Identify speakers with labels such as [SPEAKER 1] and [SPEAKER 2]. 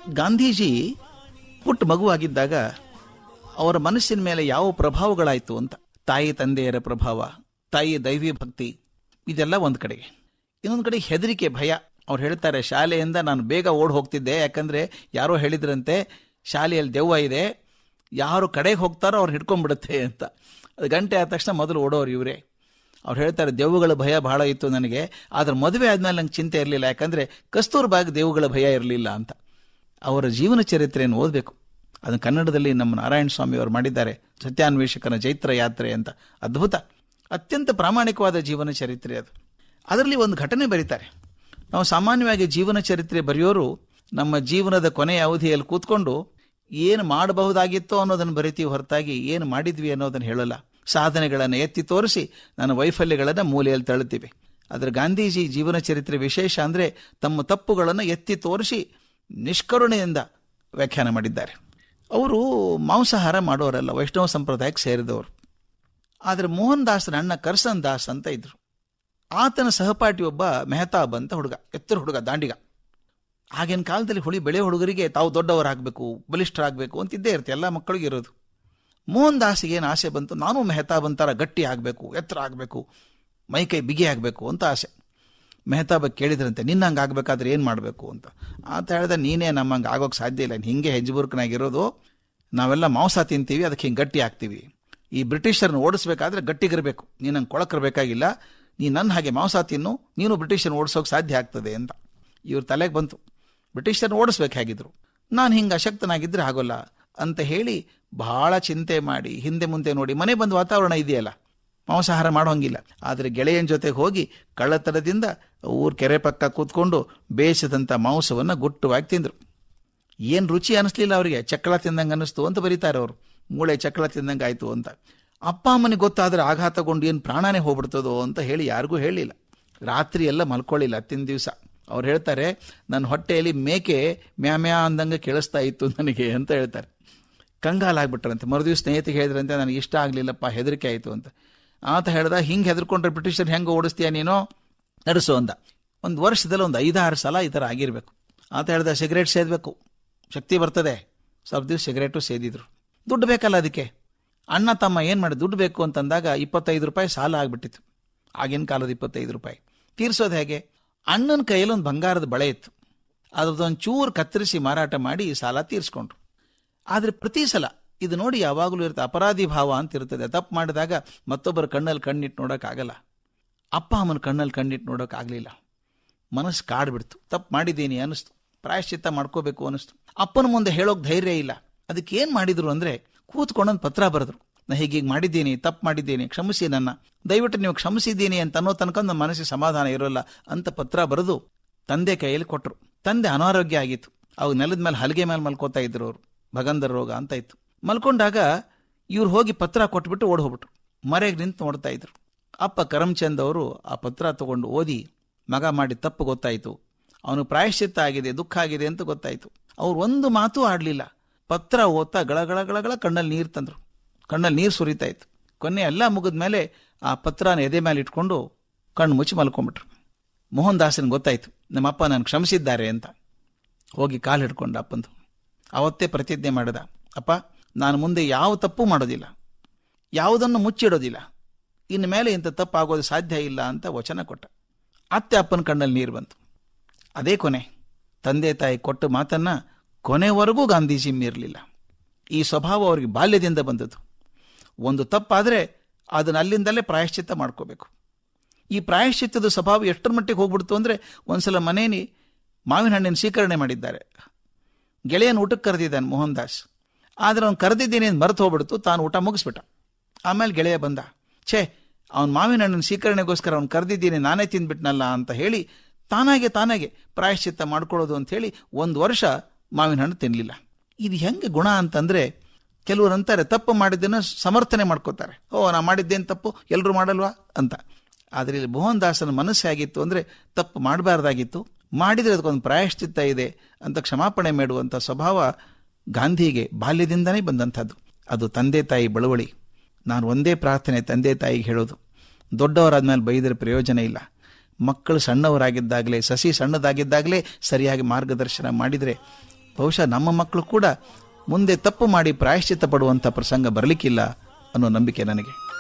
[SPEAKER 1] ಗಾಂಧೀಜಿ ಪುಟ್ಟ ಮಗುವಾಗಿದ್ದಾಗ ಅವರ ಮನಸ್ಸಿನ ಮೇಲೆ ಯಾವ ಪ್ರಭಾವಗಳಾಯಿತು ಅಂತ ತಾಯಿ ತಂದೆಯರ ಪ್ರಭಾವ ತಾಯಿ ದೈವಿ ಭಕ್ತಿ ಇದೆಲ್ಲ ಒಂದು ಕಡೆಗೆ ಇನ್ನೊಂದು ಕಡೆ ಹೆದರಿಕೆ ಭಯ ಅವ್ರು ಹೇಳ್ತಾರೆ ಶಾಲೆಯಿಂದ ನಾನು ಬೇಗ ಓಡ್ ಹೋಗ್ತಿದ್ದೆ ಯಾಕಂದ್ರೆ ಯಾರೋ ಹೇಳಿದ್ರಂತೆ ಶಾಲೆಯಲ್ಲಿ ದೆವ್ವ ಇದೆ ಯಾರು ಕಡೆಗೆ ಹೋಗ್ತಾರೋ ಅವ್ರು ಹಿಡ್ಕೊಂಡ್ಬಿಡುತ್ತೆ ಅಂತ ಅದು ಗಂಟೆ ಆದ ತಕ್ಷಣ ಮೊದಲು ಓಡೋರು ಇವರೇ ಅವ್ರು ಹೇಳ್ತಾರೆ ದೆವ್ವಗಳ ಭಯ ಬಹಳ ಇತ್ತು ನನಗೆ ಆದ್ರೆ ಮದುವೆ ಆದ್ಮೇಲೆ ನಂಗೆ ಚಿಂತೆ ಇರಲಿಲ್ಲ ಯಾಕಂದ್ರೆ ಕಸ್ತೂರ್ಬಾಗ್ ದೆವ್ವಗಳ ಭಯ ಇರಲಿಲ್ಲ ಅಂತ ಅವರ ಜೀವನ ಚರಿತ್ರೆಯನ್ನು ಓದಬೇಕು ಅದನ್ನು ಕನ್ನಡದಲ್ಲಿ ನಮ್ಮ ನಾರಾಯಣ ಸ್ವಾಮಿ ಅವರು ಮಾಡಿದ್ದಾರೆ ಸತ್ಯಾನ್ವೇಷಕನ ಚೈತ್ರ ಯಾತ್ರೆ ಅಂತ ಅದ್ಭುತ ಅತ್ಯಂತ ಪ್ರಾಮಾಣಿಕವಾದ ಜೀವನ ಚರಿತ್ರೆ ಅದು ಅದರಲ್ಲಿ ಒಂದು ಘಟನೆ ಬರೀತಾರೆ ನಾವು ಸಾಮಾನ್ಯವಾಗಿ ಜೀವನ ಚರಿತ್ರೆ ಬರೆಯೋರು ನಮ್ಮ ಜೀವನದ ಕೊನೆಯ ಅವಧಿಯಲ್ಲಿ ಕೂತ್ಕೊಂಡು ಏನು ಮಾಡಬಹುದಾಗಿತ್ತೋ ಅನ್ನೋದನ್ನು ಬರಿತೀವಿ ಹೊರತಾಗಿ ಏನು ಮಾಡಿದ್ವಿ ಅನ್ನೋದನ್ನು ಹೇಳಲ್ಲ ಸಾಧನೆಗಳನ್ನು ಎತ್ತಿ ತೋರಿಸಿ ನನ್ನ ವೈಫಲ್ಯಗಳನ್ನು ಮೂಲೆಯಲ್ಲಿ ತಳ್ಳುತ್ತೀವಿ ಆದರೆ ಗಾಂಧೀಜಿ ಜೀವನ ಚರಿತ್ರೆ ವಿಶೇಷ ಅಂದರೆ ತಮ್ಮ ತಪ್ಪುಗಳನ್ನು ಎತ್ತಿ ತೋರಿಸಿ ನಿಷ್ಕರುಣೆಯಿಂದ ವ್ಯಾಖ್ಯಾನ ಮಾಡಿದ್ದಾರೆ ಅವರು ಮಾಂಸಾಹಾರ ಮಾಡೋರಲ್ಲ ವೈಷ್ಣವ ಸಂಪ್ರದಾಯಕ್ಕೆ ಸೇರಿದವರು ಆದರೆ ಮೋಹನ್ ದಾಸನ ಅಣ್ಣ ಕರ್ಸನ್ ದಾಸ್ ಅಂತ ಇದ್ರು ಆತನ ಸಹಪಾಠಿ ಒಬ್ಬ ಮೆಹತಾಬ್ ಅಂತ ಹುಡುಗ ಎತ್ತರ ಹುಡುಗ ದಾಂಡಿಗ ಆಗಿನ ಕಾಲದಲ್ಲಿ ಹುಳಿ ಬೆಳೆ ಹುಡುಗರಿಗೆ ತಾವು ದೊಡ್ಡವರಾಗಬೇಕು ಬಲಿಷ್ಠರಾಗಬೇಕು ಅಂತಿದ್ದೇ ಇರುತ್ತೆ ಎಲ್ಲ ಮಕ್ಕಳಿಗೆ ಇರೋದು ಮೋಹನ್ ದಾಸಿಗೆ ಏನು ಆಸೆ ಬಂತು ನಾನು ಮೆಹತಾಬ್ ಅಂತಾರ ಗಟ್ಟಿ ಆಗಬೇಕು ಎತ್ತರ ಆಗಬೇಕು ಮೈಕೈ ಬಿಗಿ ಆಗಬೇಕು ಅಂತ ಆಸೆ ಮೆಹತಾಬ ಕೇಳಿದ್ರಂತೆ ನಿನ್ನಂಗೆ ಆಗಬೇಕಾದ್ರೆ ಏನು ಮಾಡಬೇಕು ಅಂತ ಆತ ಹೇಳ್ದ ನೀನೇ ನಮ್ಮಂಗೆ ಆಗೋಕ್ಕೆ ಸಾಧ್ಯ ಇಲ್ಲ ಹಿಂಗೆ ಹೆಜ್ಬುರ್ಕನಾಗಿರೋದು ನಾವೆಲ್ಲ ಮಾಂಸ ತಿಂತೀವಿ ಅದಕ್ಕೆ ಹಿಂಗೆ ಗಟ್ಟಿ ಆಗ್ತೀವಿ ಈ ಬ್ರಿಟಿಷರನ್ನ ಓಡಿಸ್ಬೇಕಾದ್ರೆ ಗಟ್ಟಿಗಿರಬೇಕು ನೀನು ನಂಗೆ ಕೊಳಕಿರ್ಬೇಕಾಗಿಲ್ಲ ನೀ ನನ್ನ ಹಾಗೆ ಮಾಂಸ ತಿನ್ನು ನೀನು ಬ್ರಿಟಿಷರನ್ನ ಓಡಿಸೋಕೆ ಸಾಧ್ಯ ಆಗ್ತದೆ ಅಂತ ಇವ್ರ ತಲೆಗೆ ಬಂತು ಬ್ರಿಟಿಷರನ್ನ ಓಡಿಸ್ಬೇಕಾಗಿದ್ರು ನಾನು ಹಿಂಗೆ ಅಶಕ್ತನಾಗಿದ್ದರೆ ಆಗೋಲ್ಲ ಅಂತ ಹೇಳಿ ಬಹಳ ಚಿಂತೆ ಮಾಡಿ ಹಿಂದೆ ಮುಂದೆ ನೋಡಿ ಮನೆ ಬಂದ ವಾತಾವರಣ ಇದೆಯಲ್ಲ ಮಾಂಸಾಹಾರ ಮಾಡೋಂಗಿಲ್ಲ ಆದರೆ ಗೆಳೆಯನ ಜೊತೆಗೆ ಹೋಗಿ ಕಳ್ಳತನದಿಂದ ಊರ್ ಕೆರೆ ಪಕ್ಕ ಕೂತ್ಕೊಂಡು ಬೇಯಿಸಿದಂಥ ಮಾಂಸವನ್ನು ಗುಟ್ಟವಾಗಿ ತಿಂದರು ಏನು ರುಚಿ ಅನಿಸ್ಲಿಲ್ಲ ಅವರಿಗೆ ಚಕ್ಕಳ ತಿಂದಂಗೆ ಅನ್ನಿಸ್ತು ಅಂತ ಬರೀತಾರೆ ಅವರು ಮೂಳೆ ಚಕ್ಕಳ ತಿಂದಂಗೆ ಆಯಿತು ಅಂತ ಅಪ್ಪ ಅಮ್ಮನಿಗೆ ಗೊತ್ತಾದರೆ ಆಘಾತಗೊಂಡು ಏನು ಪ್ರಾಣನೇ ಹೋಗ್ಬಿಡ್ತದೋ ಅಂತ ಹೇಳಿ ಯಾರಿಗೂ ಹೇಳಿಲ್ಲ ರಾತ್ರಿ ಎಲ್ಲ ಮಲ್ಕೊಳ್ಳಿಲ್ಲ ಹತ್ತಿನ ದಿವಸ ಅವ್ರು ಹೇಳ್ತಾರೆ ನನ್ನ ಹೊಟ್ಟೆಯಲ್ಲಿ ಮೇಕೆ ಮ್ಯಾ ಮ್ಯಾ ಅಂದಂಗೆ ಕೇಳಿಸ್ತಾ ಇತ್ತು ನನಗೆ ಅಂತ ಹೇಳ್ತಾರೆ ಕಂಗಾಲಾಗ್ಬಿಟ್ರಂತೆ ಮರುದಿವ್ಸ ಸ್ನೇಹಿತಿಗೆ ಹೇಳಿದ್ರಂತೆ ನನಗೆ ಇಷ್ಟ ಆಗಲಿಲ್ಲಪ್ಪ ಹೆದರಿಕೆ ಆಯಿತು ಅಂತ ಆತ ಹೇಳ್ದ ಹಿಂಗೆ ಹೆದರ್ಕೊಂಡ್ರೆ ಬ್ರಿಟಿಷರ್ ಹೆಂಗೆ ಓಡಿಸ್ತೀಯ ನೀನು ನಡೆಸು ಅಂದ ಒಂದು ವರ್ಷದಲ್ಲಿ ಒಂದು ಐದಾರು ಸಲ ಈ ಥರ ಆಗಿರಬೇಕು ಆತ ಹೇಳ್ದ ಸಿಗರೇಟ್ ಸೇದಬೇಕು ಶಕ್ತಿ ಬರ್ತದೆ ಸ್ವಲ್ಪ ದಿವಸ ಸಿಗರೇಟು ಸೇದಿದ್ರು ದುಡ್ಡು ಬೇಕಲ್ಲ ಅದಕ್ಕೆ ಅಣ್ಣ ತಮ್ಮ ಏನು ಮಾಡಿ ದುಡ್ಡು ಬೇಕು ಅಂತಂದಾಗ ಇಪ್ಪತ್ತೈದು ರೂಪಾಯಿ ಸಾಲ ಆಗಿಬಿಟ್ಟಿತ್ತು ಆಗಿನ ಕಾಲದ ಇಪ್ಪತ್ತೈದು ರೂಪಾಯಿ ತೀರ್ಸೋದು ಹೇಗೆ ಅಣ್ಣನ ಕೈಯಲ್ಲಿ ಒಂದು ಬಂಗಾರದ ಬಳೆ ಇತ್ತು ಅದ್ರದ್ದೊಂದು ಚೂರು ಕತ್ತರಿಸಿ ಮಾರಾಟ ಮಾಡಿ ಈ ಸಾಲ ತೀರಿಸ್ಕೊಂಡ್ರು ಆದರೆ ಪ್ರತಿ ಸಲ ಇದು ನೋಡಿ ಯಾವಾಗಲೂ ಇರುತ್ತೆ ಅಪರಾಧಿ ಭಾವ ಅಂತ ಇರ್ತದೆ ತಪ್ಪು ಮಾಡಿದಾಗ ಮತ್ತೊಬ್ಬರ ಕಣ್ಣಲ್ಲಿ ಕಣ್ಣಿಟ್ಟು ನೋಡೋಕ್ಕಾಗಲ್ಲ ಅಪ್ಪ ಅಮ್ಮನ ಕಣ್ಣಲ್ಲಿ ಕಣ್ಣಿಟ್ಟು ನೋಡೋಕ್ಕಾಗಲಿಲ್ಲ ಮನಸ್ಸು ಕಾಡ್ಬಿಡ್ತು ತಪ್ಪು ಮಾಡಿದ್ದೀನಿ ಅನ್ನಿಸ್ತು ಪ್ರಾಯಶ್ಚಿತ್ತ ಮಾಡ್ಕೋಬೇಕು ಅನ್ನಿಸ್ತು ಅಪ್ಪನ ಮುಂದೆ ಹೇಳೋಕೆ ಧೈರ್ಯ ಇಲ್ಲ ಅದಕ್ಕೆ ಏನು ಮಾಡಿದ್ರು ಅಂದರೆ ಕೂತ್ಕೊಂಡೊಂದು ಪತ್ರ ಬರೆದ್ರು ನಾ ಹೀಗೀಗ ಮಾಡಿದ್ದೀನಿ ತಪ್ಪು ಮಾಡಿದ್ದೀನಿ ಕ್ಷಮಿಸಿ ನನ್ನ ದಯವಿಟ್ಟು ನೀವು ಕ್ಷಮಿಸಿದ್ದೀನಿ ಅಂತ ಅನ್ನೋ ತನಕ ನಮ್ಮ ಮನಸ್ಸಿಗೆ ಸಮಾಧಾನ ಇರೋಲ್ಲ ಅಂತ ಪತ್ರ ಬರೆದು ತಂದೆ ಕೈಯಲ್ಲಿ ಕೊಟ್ಟರು ತಂದೆ ಅನಾರೋಗ್ಯ ಆಗಿತ್ತು ಅವಾಗ ನೆಲದ ಮೇಲೆ ಹಲಗೆ ಮೇಲೆ ಮಲ್ಕೋತಾ ಇದ್ರು ಅವರು ಭಗಂಧರ ರೋಗ ಅಂತ ಇತ್ತು ಮಲ್ಕೊಂಡಾಗ ಇವ್ರು ಹೋಗಿ ಪತ್ರ ಕೊಟ್ಬಿಟ್ಟು ಓಡ್ ಹೋಗ್ಬಿಟ್ರು ಮರೆಗೆ ನಿಂತು ನೋಡ್ತಾ ಇದ್ರು ಅಪ್ಪ ಕರಮ್ಚಂದ್ ಅವರು ಆ ಪತ್ರ ತಗೊಂಡು ಓದಿ ಮಗ ಮಾಡಿ ತಪ್ಪು ಗೊತ್ತಾಯಿತು ಅವನು ಪ್ರಾಯಶ್ಚಿತ್ತ ಆಗಿದೆ ದುಃಖ ಆಗಿದೆ ಅಂತ ಗೊತ್ತಾಯಿತು ಅವ್ರು ಒಂದು ಮಾತು ಆಡಲಿಲ್ಲ ಪತ್ರ ಓದ್ತಾ ಗಳ ಗಳ ಗಳ ಕಣ್ಣಲ್ಲಿ ನೀರು ತಂದರು ಕಣ್ಣಲ್ಲಿ ನೀರು ಸುರಿತಾ ಇತ್ತು ಕೊನೆ ಎಲ್ಲ ಮುಗಿದ ಮೇಲೆ ಆ ಪತ್ರನ ಎದೆ ಮೇಲೆ ಇಟ್ಕೊಂಡು ಕಣ್ಣು ಮುಚ್ಚಿ ಮಲ್ಕೊಂಡ್ಬಿಟ್ರು ಮೋಹನ್ ದಾಸನ್ ಗೊತ್ತಾಯ್ತು ನಮ್ಮಪ್ಪ ನಾನು ಕ್ಷಮಿಸಿದ್ದಾರೆ ಅಂತ ಹೋಗಿ ಕಾಲು ಹಿಡ್ಕೊಂಡ ಅಪ್ಪಂದು ಅವತ್ತೇ ಪ್ರತಿಜ್ಞೆ ಮಾಡಿದ ಅಪ್ಪ ನಾನು ಮುಂದೆ ಯಾವ ತಪ್ಪು ಮಾಡೋದಿಲ್ಲ ಯಾವುದನ್ನು ಮುಚ್ಚಿಡೋದಿಲ್ಲ ಇನ್ನು ಮೇಲೆ ಇಂಥ ತಪ್ಪು ಆಗೋದು ಸಾಧ್ಯ ಇಲ್ಲ ಅಂತ ವಚನ ಕೊಟ್ಟ ಅತ್ತೆ ಅಪ್ಪನ ಕಣ್ಣಲ್ಲಿ ನೀರು ಬಂತು ಅದೇ ಕೊನೆ ತಂದೆ ತಾಯಿ ಕೊಟ್ಟ ಮಾತನ್ನ ಕೊನೆವರೆಗೂ ಗಾಂಧೀಜಿ ಮೀರಲಿಲ್ಲ ಈ ಸ್ವಭಾವ ಅವರಿಗೆ ಬಾಲ್ಯದಿಂದ ಬಂದದ್ದು ಒಂದು ತಪ್ಪಾದರೆ ಅದನ್ನ ಅಲ್ಲಿಂದಲೇ ಪ್ರಾಯಶ್ಚಿತ್ತ ಮಾಡ್ಕೋಬೇಕು ಈ ಪ್ರಾಯಶ್ಚಿತ್ತದ ಸ್ವಭಾವ ಎಷ್ಟರ ಮಟ್ಟಿಗೆ ಹೋಗ್ಬಿಡ್ತು ಅಂದರೆ ಒಂದ್ಸಲ ಮನೇಲಿ ಮಾವಿನ ಹಣ್ಣಿನ ಸ್ವೀಕರಣೆ ಮಾಡಿದ್ದಾರೆ ಗೆಳೆಯನ ಊಟಕ್ಕೆ ಕರೆದಿದ್ದಾನೆ ಮೋಹನ್ ದಾಸ್ ಆದರೆ ಅವ್ನು ಕರೆದಿದ್ದೀನಿ ಅಂತ ಮರೆತು ಹೋಗ್ಬಿಡ್ತು ತಾನು ಊಟ ಮುಗಿಸ್ಬಿಟ್ಟ ಆಮೇಲೆ ಗೆಳೆಯ ಬಂದ ಛೇ ಅವ್ನು ಮಾವಿನ ಹಣ್ಣಿನ ಸ್ವೀಕರಣೆಗೋಸ್ಕರ ಅವ್ನು ಕರೆದಿದ್ದೀನಿ ನಾನೇ ತಿಂದ್ಬಿಟ್ನಲ್ಲ ಅಂತ ಹೇಳಿ ತಾನಾಗೆ ತಾನಾಗೆ ಪ್ರಾಯಶ್ಚಿತ್ತ ಮಾಡ್ಕೊಳ್ಳೋದು ಅಂತ ಹೇಳಿ ಒಂದು ವರ್ಷ ಮಾವಿನ ಹಣ್ಣು ತಿನ್ನಲಿಲ್ಲ ಇದು ಹೆಂಗೆ ಗುಣ ಅಂತಂದರೆ ಕೆಲವರು ಅಂತಾರೆ ತಪ್ಪು ಮಾಡಿದ್ದನ್ನು ಸಮರ್ಥನೆ ಮಾಡ್ಕೋತಾರೆ ಓ ನಾ ಮಾಡಿದ್ದೇನು ತಪ್ಪು ಎಲ್ಲರೂ ಮಾಡಲ್ವಾ ಅಂತ ಆದರೆ ಇಲ್ಲಿ ಮೋಹನ್ ದಾಸನ ಮನಸ್ಸು ಹೇಗಿತ್ತು ಅಂದರೆ ತಪ್ಪು ಮಾಡಬಾರ್ದಾಗಿತ್ತು ಮಾಡಿದರೆ ಅದಕ್ಕೊಂದು ಪ್ರಾಯಶ್ಚಿತ್ತ ಇದೆ ಅಂತ ಕ್ಷಮಾಪಣೆ ಮಾಡುವಂಥ ಸ್ವಭಾವ ಗಾಂಧಿಗೆ ಬಾಲ್ಯದಿಂದನೇ ಬಂದಂಥದ್ದು ಅದು ತಂದೆ ತಾಯಿ ಬಳುವಳಿ ನಾನು ಒಂದೇ ಪ್ರಾರ್ಥನೆ ತಂದೆ ತಾಯಿಗೆ ಹೇಳೋದು ದೊಡ್ಡವರಾದ್ಮೇಲೆ ಬೈದರೆ ಪ್ರಯೋಜನ ಇಲ್ಲ ಮಕ್ಕಳು ಸಣ್ಣವರಾಗಿದ್ದಾಗಲೇ ಸಸಿ ಸಣ್ಣದಾಗಿದ್ದಾಗಲೇ ಸರಿಯಾಗಿ ಮಾರ್ಗದರ್ಶನ ಮಾಡಿದರೆ ಬಹುಶಃ ನಮ್ಮ ಮಕ್ಕಳು ಕೂಡ ಮುಂದೆ ತಪ್ಪು ಮಾಡಿ ಪ್ರಾಯಶ್ಚಿತ್ತ ಪಡುವಂಥ ಪ್ರಸಂಗ ಬರಲಿಕ್ಕಿಲ್ಲ ಅನ್ನೋ ನಂಬಿಕೆ ನನಗೆ